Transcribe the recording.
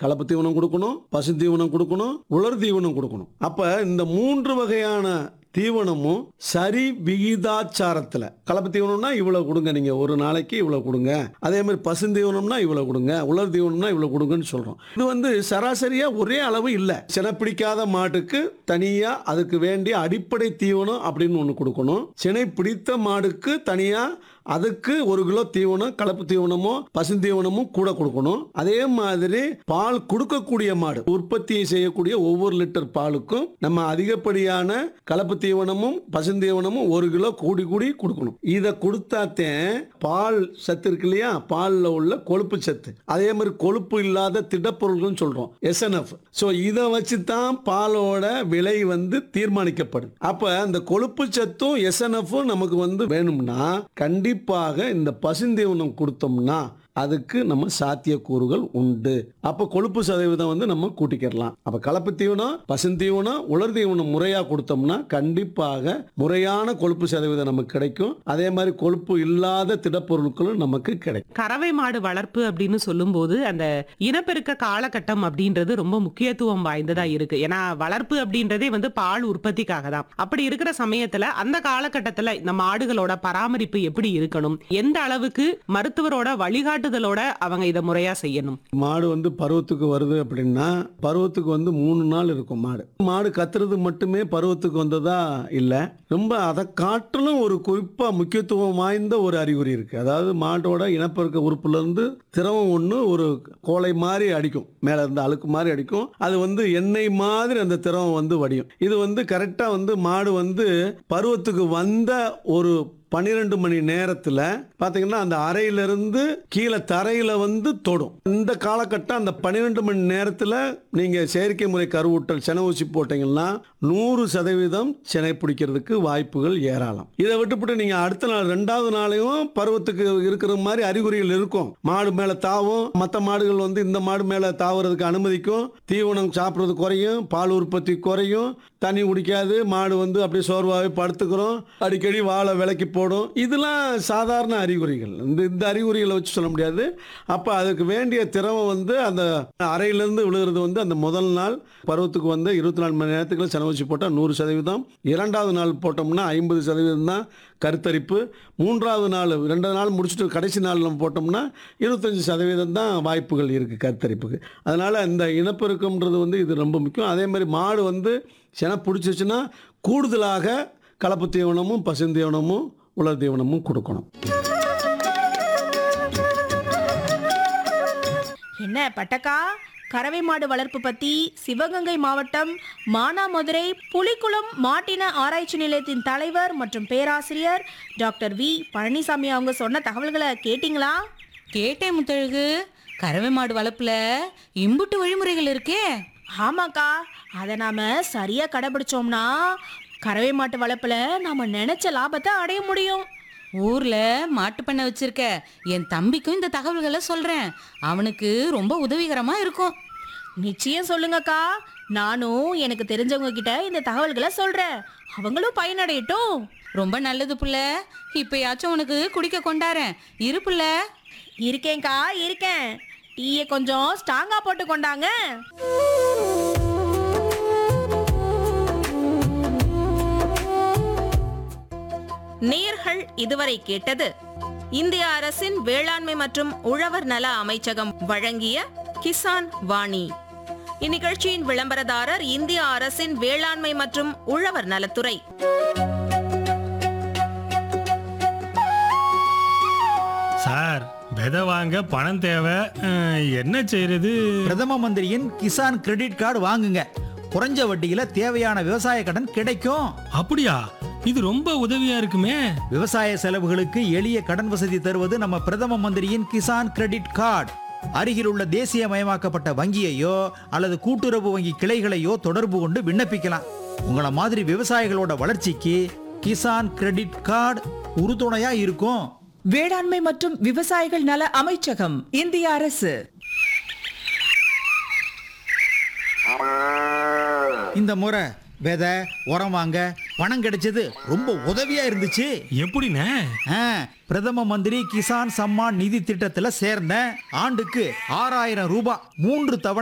கலப்பு தீவனம் கொடுக்கணும் பசு தீவனம் கொடுக்கணும் உலர் தீவனம் கொடுக்கணும் அப்ப இந்த மூன்று வகையான தீவனமும் சரி விகிதாச்சாரத்தில் கலப்பு தீவனம்னா இவ்வளவு கொடுங்க நீங்க ஒரு நாளைக்கு இவ்வளவு கொடுங்க அதே மாதிரி பசுந்தீவனம்னா இவ்வளவு கொடுங்க உலர் தீவனம்னா இவ்வளவு கொடுங்கன்னு சொல்றோம் இது வந்து சராசரியா ஒரே அளவு இல்லை சினை பிடிக்காத மாட்டுக்கு தனியா அதுக்கு வேண்டிய அடிப்படை தீவனம் அப்படின்னு ஒன்று கொடுக்கணும் சினை பிடித்த மாடுக்கு தனியா அதுக்கு ஒரு கிலோ தீவனம் கலப்பு தீவனமோ பசுந்தீவனமும் கூட கொடுக்கணும் அதே மாதிரி பால் கொடுக்கக்கூடிய மாடு உற்பத்தி செய்யக்கூடிய ஒவ்வொரு லிட்டர் பாலுக்கும் நம்ம அதிகப்படியான கலப்பு தீவனமும் பசுந்தீவனமும் ஒரு கிலோ கூடி கூடி கொடுக்கணும் இதை கொடுத்தாத்தேன் பால் சத்து இருக்கு இல்லையா பாலில் உள்ள கொழுப்பு சத்து அதே மாதிரி கொழுப்பு இல்லாத திடப்பொருள்கள்னு சொல்றோம் எஸ்என்எஃப் ஸோ இதை வச்சு தான் பாலோட விலை வந்து தீர்மானிக்கப்படும் அப்ப அந்த கொழுப்பு சத்தும் எஸ்என்எஃப்பும் நமக்கு வந்து வேணும்னா கண்டிப்பாக இந்த பசுந்தீவனம் கொடுத்தோம்னா அதுக்கு நம்ம சாத்தியக்கூறுகள் உண்டு அப்ப கொழுப்பு சதவீதம் வந்து நம்ம கூட்டிக்கிறலாம் அப்ப கலப்பு தீவனம் பசுந்தீவனம் உலர் தீவனம் முறையா கொடுத்தோம்னா கண்டிப்பாக முறையான கொழுப்பு சதவீதம் நமக்கு கிடைக்கும் அதே மாதிரி கொழுப்பு இல்லாத திடப்பொருட்களும் நமக்கு கிடைக்கும் கறவை மாடு வளர்ப்பு அப்படின்னு சொல்லும்போது அந்த இனப்பெருக்க காலகட்டம் அப்படின்றது ரொம்ப முக்கியத்துவம் வாய்ந்ததா இருக்கு ஏன்னா வளர்ப்பு அப்படின்றதே வந்து பால் உற்பத்திக்காக தான் அப்படி இருக்கிற சமயத்துல அந்த காலகட்டத்துல இந்த மாடுகளோட பராமரிப்பு எப்படி இருக்கணும் எந்த அளவுக்கு மருத்துவரோட வழிகாட்டுதலோட அவங்க இதை முறையா செய்யணும் மாடு வந்து பருவத்துக்கு வருது அப்படின்னா பருவத்துக்கு வந்து மூணு நாள் இருக்கும் மாடு மாடு கத்துறது மட்டுமே பருவத்துக்கு வந்ததா இல்லை ரொம்ப அதை காட்டிலும் ஒரு குறிப்பா முக்கியத்துவம் வாய்ந்த ஒரு அறிகுறி இருக்கு அதாவது மாட்டோட இனப்பெருக்க உறுப்புல இருந்து திரவம் ஒன்று ஒரு கோலை மாதிரி அடிக்கும் மேல இருந்து அழுக்கு மாதிரி அடிக்கும் அது வந்து எண்ணெய் மாதிரி அந்த திரவம் வந்து வடியும் இது வந்து கரெக்டா வந்து மாடு வந்து பருவத்துக்கு வந்த ஒரு பன்னிரெண்டு மணி நேரத்தில் பார்த்தீங்கன்னா அந்த அறையிலிருந்து கீழே தரையில் வந்து தொடும் இந்த காலகட்டம் அந்த பன்னிரெண்டு மணி நேரத்தில் நீங்கள் செயற்கை முறை கருவூட்டல் செனை ஊசி போட்டீங்கன்னா நூறு சதவீதம் செனை பிடிக்கிறதுக்கு வாய்ப்புகள் ஏராளம் இதை விட்டுப்புட்டு நீங்கள் அடுத்த நாள் ரெண்டாவது நாளையும் பருவத்துக்கு இருக்கிற மாதிரி அறிகுறிகள் இருக்கும் மாடு மேலே தாவும் மற்ற மாடுகள் வந்து இந்த மாடு மேலே தாவுறதுக்கு அனுமதிக்கும் தீவனம் சாப்பிட்றது குறையும் பால் உற்பத்தி குறையும் தண்ணி குடிக்காது மாடு வந்து அப்படியே சோர்வாகவே படுத்துக்கிறோம் அடிக்கடி வாழை விலைக்கு போடும் இதெல்லாம் சாதாரண அறிகுறிகள் இந்த இந்த அறிகுறிகளை வச்சு சொல்ல முடியாது அப்போ அதுக்கு வேண்டிய திரவம் வந்து அந்த அறையிலேருந்து விழுகிறது வந்து அந்த முதல் நாள் பருவத்துக்கு வந்து இருபத்தி நாலு மணி நேரத்துக்குள்ள செலவச்சு போட்டால் நூறு சதவீதம் இரண்டாவது நாள் போட்டோம்னா ஐம்பது சதவீதம் தான் கருத்தரிப்பு மூன்றாவது நாள் ரெண்டாவது நாள் முடிச்சுட்டு கடைசி நாள் நம்ம போட்டோம்னா இருபத்தஞ்சி சதவீதம் தான் வாய்ப்புகள் இருக்குது கருத்தரிப்புக்கு அதனால் இந்த இனப்பெருக்கம்ன்றது வந்து இது ரொம்ப முக்கியம் அதே மாதிரி மாடு வந்து செனை பிடிச்சிச்சுன்னா கூடுதலாக கலப்பு தீவனமும் பசுந்தீவனமும் உலர் தீவனமும் கொடுக்கணும் என்ன பட்டக்கா கறவை மாடு வளர்ப்பு பத்தி சிவகங்கை மாவட்டம் மானாமதுரை புலிக்குளம் மாட்டின ஆராய்ச்சி நிலையத்தின் தலைவர் மற்றும் பேராசிரியர் டாக்டர் வி பழனிசாமி அவங்க சொன்ன தகவல்களை கேட்டிங்களா கேட்டேன் முத்தழகு கறவை மாடு வளர்ப்புல இம்புட்டு வழிமுறைகள் இருக்கே ஆமாக்கா அதை நாம சரியா கடைபிடிச்சோம்னா கறவை மாட்டு வளர்ப்புல நாம நினைச்ச லாபத்தை அடைய முடியும் ஊர்ல மாட்டு பண்ணை வச்சிருக்க என் தம்பிக்கும் இந்த தகவல்களை சொல்றேன் அவனுக்கு ரொம்ப உதவிகரமா இருக்கும் நிச்சயம் சொல்லுங்கக்கா நானும் எனக்கு தெரிஞ்சவங்க கிட்ட இந்த தகவல்களை சொல்றேன் அவங்களும் பயனடையட்டும் ரொம்ப நல்லது புள்ள இப்பயாச்சும் உனக்கு குடிக்க கொண்டாரேன் இரு புள்ள இருக்கேன்க்கா இருக்கேன் டீயை கொஞ்சம் ஸ்ட்ராங்கா போட்டு கொண்டாங்க நேர்கள் இதுவரை கேட்டது இந்திய அரசின் வேளாண்மை மற்றும் உழவர் நல அமைச்சகம் வழங்கிய கிசான் வாணி இந்நிகழ்ச்சியின் விளம்பரதாரர் இந்திய அரசின் வேளாண்மை மற்றும் உழவர் நலத்துறை சார் விதை வாங்க பணம் தேவை அஹ், என்ன செய்யறது பிரதம மந்திரியின் கிசான் கிரெடிட் கார்டு வாங்குங்க குறைஞ்ச வட்டியில தேவையான விவசாய கடன் கிடைக்கும் அப்படியா இது ரொம்ப உதவியா இருக்குமே விவசாய செலவுகளுக்கு எளிய கடன் வசதி தருவது நம்ம பிரதம மந்திரியின் கிசான் கிரெடிட் கார்டு அருகில் உள்ள தேசியமயமாக்கப்பட்ட வங்கியையோ அல்லது கூட்டுறவு வங்கி கிளைகளையோ தொடர்பு கொண்டு விண்ணப்பிக்கலாம் உங்கள மாதிரி விவசாயிகளோட வளர்ச்சிக்கு கிசான் கிரெடிட் கார்டு உறுதுணையா இருக்கும் வேளாண்மை மற்றும் விவசாயிகள் நல அமைச்சகம் இந்திய அரசு இந்த முறை விதை உரம் வாங்க பணம் கிடைச்சது ரொம்ப உதவியா இருந்துச்சு எப்படிண்ணே ஆ, பிரதம மந்திரி கிசான் சம்மான் நிதி திட்டத்துல சேர்ந்தேன் ஆண்டுக்கு ஆறாயிரம் ரூபாய் மூன்று தவணை